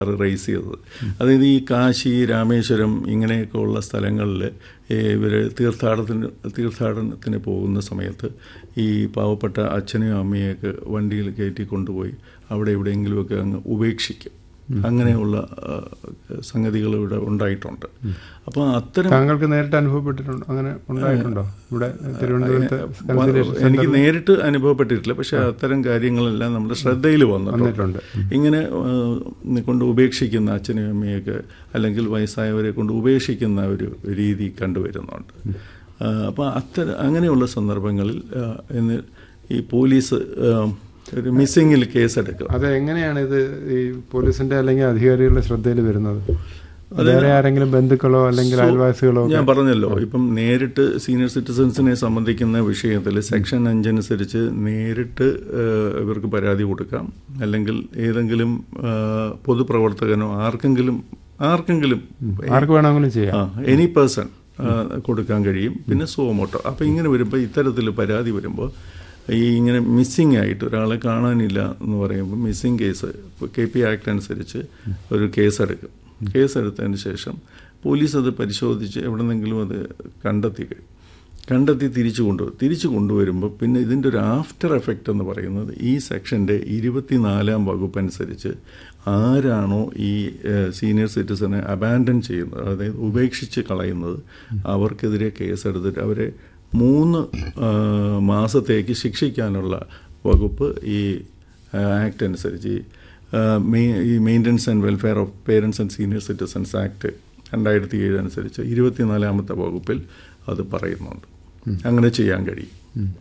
raise ചെയ്തത് അതായത് ഈ കാശി രാമേശ്വരം ഇങ്ങനെയൊക്കെ ഉള്ള സ്ഥലങ്ങളിൽ ഇവർ തീർത്ഥാടനത്തിന് തീർത്ഥാടനത്തിന് പോകുന്ന സമയത്ത് ഈ പാവപ്പെട്ട അച്ഛനെയും അമ്മയെയൊക്കെ വണ്ടിയിൽ കയറ്റി കൊണ്ടുപോയി അവിടെ എവിടെയെങ്കിലുമൊക്കെ അങ്ങ് ഉപേക്ഷിക്കും അങ്ങനെയുള്ള ആ, സംഗതികൾ ഇവിടെ ഉണ്ടായിട്ടുണ്ട് അപ്പോൾ അത്തരം താങ്കൾക്ക് നേരിട്ട് അനുഭവപ്പെട്ടിട്ടുണ്ടോ അങ്ങനെ ഉണ്ടായിട്ടുണ്ടോ ഇവിടെ തിരുവനന്തപുരത്ത് കൺസലേഷൻ എനിക്ക് നേരിട്ട് അനുഭവപ്പെട്ടിട്ടില്ല പക്ഷെ അത്തരം കാര്യങ്ങളെല്ലാം നമ്മുടെ ശ്രദ്ധയിൽ വന്നിട്ടുണ്ട് വന്നിട്ടുണ്ട് ഇങ്ങനെ ആ, കൊണ്ട് ഉപേക്ഷിക്കുന്ന അച്ഛനെയും അമ്മയൊക്കെ അല്ലെങ്കിൽ വയസ്സായവരെ കൊണ്ട് ഉപേക്ഷിക്കുന്ന ഒരു രീതി കണ്ടുവരുന്നുണ്ട് അപ്പോൾ അത്തരം അങ്ങനെയുള്ള സന്ദർഭങ്ങളിൽ ആ, ഇന്ന് ഈ പോലീസ് ആ, ഒരു മിസ്സിങ്ങിൽ കേസെടുക്കും അത് എങ്ങനെയാണ് ഇത് ഈ പോലീസിന്റെ അല്ലെങ്കിൽ അധികാരികളുടെ ശ്രദ്ധയിൽ വരുന്നത് വേറെ ആരെങ്കിലും ബന്ധുക്കളോ അല്ലെങ്കിൽ അയൽവാസികളോ ഞാൻ പറഞ്ഞല്ലോ ഇപ്പം നേരിട്ട് സീനിയർ സിറ്റിസൺസിനെ സംബന്ധിക്കുന്ന വിഷയത്തിൽ സെക്ഷൻ അഞ്ചനുസരിച്ച് നേരിട്ട് ഏഹ്, ഇവർക്ക് പരാതി കൊടുക്കാം അല്ലെങ്കിൽ ഏതെങ്കിലും ഏഹ്, പൊതുപ്രവർത്തകനോ ആർക്കെങ്കിലും ആർക്കെങ്കിലും ആർക്ക് വേണമെങ്കിലും ചെയ്യാം എനി പേഴ്സൺ കൊടുക്കാൻ കഴിയും പിന്നെ സുവമോട്ടോ അപ്പോൾ ഇങ്ങനെ വരുമ്പോൾ ഇത്തരത്തിൽ പരാതി വരുമ്പോൾ ഈ ഇങ്ങനെ മിസ്സിംഗ് ആയിട്ട് ഒരാളെ കാണാനില്ല എന്ന് പറയുമ്പോൾ missing case K P act അനുസരിച്ച് ഒരു കേസെടുക്കും കേസെടുത്തതിന് ശേഷം പോലീസ് അത് പരിശോധിച്ച് എവിടെന്നെങ്കിലും അത് കണ്ടെത്തി കഴിയും കണ്ടെത്തി തിരിച്ചു കൊണ്ടുവരും തിരിച്ചു കൊണ്ടുവരുമ്പോൾ പിന്നെ ഇതിൻ്റെ ഒരു ആഫ്റ്റർ എഫക്റ്റ് എന്ന് പറയുന്നത് ഈ സെക്ഷൻ്റെ ഇരുപത്തിനാലാം വകുപ്പ് അനുസരിച്ച് ആരാണോ ഈ സീനിയർ സിറ്റിസനെ അബാൻഡൻ ചെയ്യുന്നത് അതായത് ഉപേക്ഷിച്ച് കളയുന്നത് അവർക്കെതിരെ കേസെടുത്തിട്ട് അവരെ മൂന്ന് ആ, മാസത്തേക്ക് ശിക്ഷിക്കാനുള്ള വകുപ്പ് ഈ ആക്ട് അനുസരിച്ച് ഈ ആ, മെയ്- ഈ maintenance and welfare of parents and senior citizens act രണ്ടായിരത്തി ഏഴ് അനുസരിച്ച് ഇരുപത്തിനാലാമത്തെ വകുപ്പിൽ അത് പറയുന്നുണ്ട് അങ്ങനെ ചെയ്യാൻ കഴിയും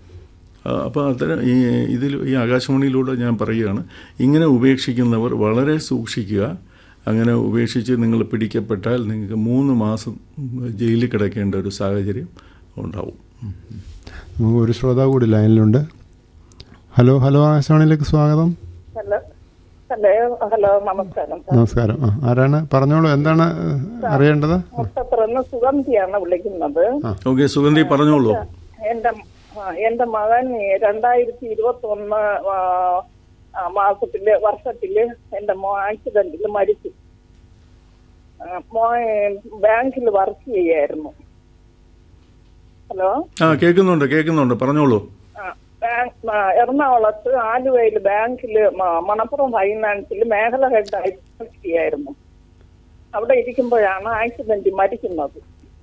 അപ്പോൾ അത്തരം ഈ ഇതിൽ ഈ ആകാശവാണിയിലൂടെ ഞാൻ പറയുകയാണ് ഇങ്ങനെ ഉപേക്ഷിക്കുന്നവർ വളരെ സൂക്ഷിക്കുക അങ്ങനെ ഉപേക്ഷിച്ച് നിങ്ങൾ പിടിക്കപ്പെട്ടാൽ നിങ്ങൾക്ക് മൂന്ന് മാസം ജയിലിൽ കിടക്കേണ്ട ഒരു സാഹചര്യം ഉണ്ടാവും നമുക്ക് ഒരു ശ്രോതാവ് കൂടി ലൈനിലുണ്ട് ഹലോ ഹലോ ആകാശവാണിയിലേക്ക് സ്വാഗതം ഹലോ ഹലോ ഹലോ നമസ്കാരം സാർ നമസ്കാരം ആ ആരാണ് പറഞ്ഞോളൂ എന്താണ് ഏഹ്, അറിയേണ്ടത് മുട്ടപ്പുറന്ന് സുഗന്ധിയാണ് വിളിക്കുന്നത് ഓക്കെ സുഗന്ധി പറഞ്ഞോളൂ എന്റെ ആ, എന്റെ മകൻ രണ്ടായിരത്തി ഇരുപത്തി ഒന്ന് മാസത്തില് വർഷത്തില് എന്റെ മോ ആക്സിഡന്റിൽ മരിച്ചു ആ, മോ ബാങ്കിൽ വർക്ക് ചെയ്യായിരുന്നു ഹലോ ആ കേൾക്കുന്നുണ്ട് കേൾക്കുന്നുണ്ട് പറഞ്ഞോളൂ ആ, ബാങ്ക് ആ, എറണാകുളത്ത് ആലുവയിൽ ബാങ്കില് മ- മണപ്പുറം ഫൈനാൻസിൽ മേഖല ഹെഡായി വർക്ക് ചെയ്യായിരുന്നു അവിടെ ഇരിക്കുമ്പോഴാണ് ആക്സിഡന്റ് മരിക്കുന്നത്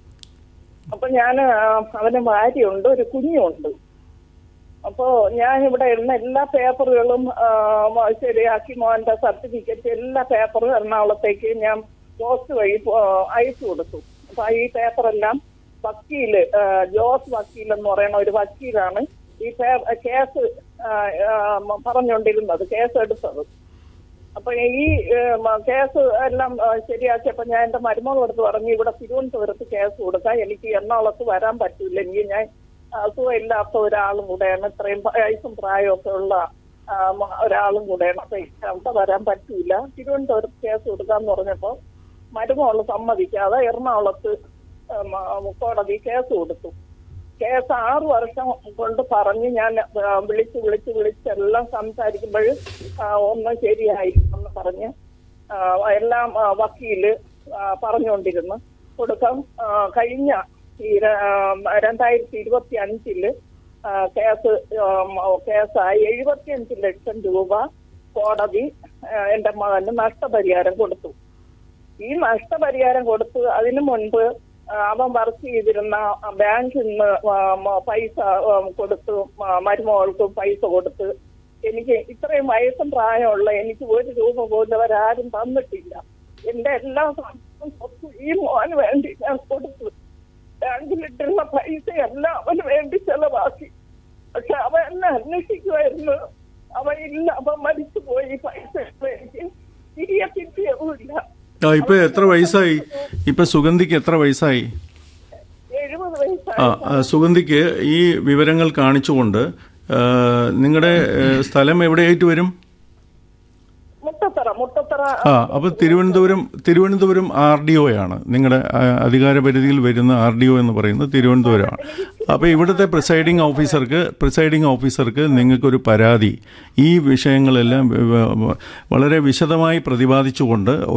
അപ്പൊ ഞാൻ അവന് ഭാര്യയുണ്ട് ഒരു കുഞ്ഞുണ്ട് അപ്പോ ഞാൻ ഇവിടെ ഇടുന്ന എല്ലാ പേപ്പറുകളും ആ, മ- ശരിയാക്കി മോന്റെ സർട്ടിഫിക്കറ്റ് എല്ലാ പേപ്പറും എറണാകുളത്തേക്ക് ഞാൻ പോസ്റ്റ് വഴി പോ- അയച്ചു കൊടുത്തു അപ്പൊ ഈ പേപ്പറെല്ലാം വക്കീല് ആ, ജോസ് വക്കീൽ എന്ന് പറയുന്ന ഒരു വക്കീലാണ് ഈ പേ- കേസ് ആ, ആ, മ- പറഞ്ഞുകൊണ്ടിരുന്നത് കേസ് എടുത്തത് അപ്പൊ ഈ ഏഹ്, മ- കേസ് എല്ലാം ആ, ശരിയാക്കിയപ്പോ ഞാൻ എന്റെ മരുമോൾ എടുത്ത് പറഞ്ഞു ഇവിടെ തിരുവനന്തപുരത്ത് കേസ് കൊടുക്കാം എനിക്ക് എറണാകുളത്ത് വരാൻ പറ്റില്ല എനിക്ക് ഞാൻ അസുഖമില്ലാത്ത ഒരാളും കൂടെയാണ് ഇത്രയും വയസ്സും പ്രായമൊക്കെ ഉള്ള ആ, മ- ഒരാളും കൂടെയാണ് അപ്പൊ എനിക്ക് അവിടെ വരാൻ പറ്റൂല തിരുവനന്തപുരത്ത് കേസ് കൊടുക്കാന്ന് പറഞ്ഞപ്പോ മരുമോള് സമ്മതിക്കാതെ എറണാകുളത്ത് ആ, മ- കോടതി കേസ് കൊടുത്തു കേസ് ആറു വർഷം കൊണ്ട് പറഞ്ഞ് ഞാൻ ആ, വിളിച്ച് വിളിച്ച് വിളിച്ചെല്ലാം സംസാരിക്കുമ്പോൾ ഒന്നും ശരിയായി എന്ന് പറഞ്ഞ് ആ, എല്ലാം ആ, വക്കീല് ആ, പറഞ്ഞുകൊണ്ടിരുന്നു കൊടുക്കാം ആ, കഴിഞ്ഞ ഈ ര- ആ, രണ്ടായിരത്തി ഇരുപത്തി അഞ്ചില് ആ, കേസ് ആ, മ- കേസായി എഴുപത്തിയഞ്ച് ലക്ഷം രൂപ കോടതി ആ, എന്റെ മകന് നഷ്ടപരിഹാരം കൊടുത്തു ഈ നഷ്ടപരിഹാരം കൊടുത്ത് അതിനു മുൻപ് ആ, അവൻ വർക്ക് ചെയ്തിരുന്ന ബാങ്കിൽ നിന്ന് ആ, മ- പൈസ ആ, കൊടുത്ത് മ- മരുമകൾക്ക് പൈസ കൊടുത്ത് എനിക്ക് ഇത്രയും വയസ്സും പ്രായമുള്ള എനിക്ക് ഒരു രൂപ പോലും അവരാരും തന്നിട്ടില്ല എന്റെ എല്ലാ സമ്പത്തും സ്വത്തും ഈ മോന് വേണ്ടി ഞാൻ കൊടുത്തു ബാങ്കിലിട്ടിരുന്ന പൈസ എല്ലാം അവന് വേണ്ടി ചെലവാക്കി പക്ഷെ അവൻ എന്നെ അന്വേഷിക്കുമായിരുന്നു അവൻ ഇല്ല അവൻ മരിച്ചുപോയി പൈസ എനിക്ക് തിരികെ കിട്ടിയതുമില്ല ആ ഇപ്പൊ എത്ര വയസ്സായി ഇപ്പൊ സുഗന്ധിക്ക് എത്ര വയസ്സായി എഴുപത് വയസ്സായി ആ ആ, സുഗന്ധിക്ക് ഈ വിവരങ്ങൾ കാണിച്ചുകൊണ്ട് നിങ്ങളുടെ സ്ഥലം എവിടെയായിട്ട് വരും മുട്ട മുട്ടത്തറ മുട്ടത്തറ ആ അപ്പോൾ Thiruvananthapuram Thiruvananthapuram R D O ആണ് നിങ്ങളുടെ ആ, അധികാരപരിധിയിൽ വരുന്ന ആർ ഡി ഒ എന്ന് പറയുന്നത് തിരുവനന്തപുരമാണ് അപ്പോൾ ഇവിടുത്തെ പ്രിസൈഡിംഗ് ഓഫീസർക്ക് പ്രിസൈഡിംഗ് ഓഫീസർക്ക് നിങ്ങൾക്കൊരു പരാതി ഈ വിഷയങ്ങളെല്ലാം വ- വ- വളരെ വിശദമായി പ്രതിപാദിച്ചുകൊണ്ട്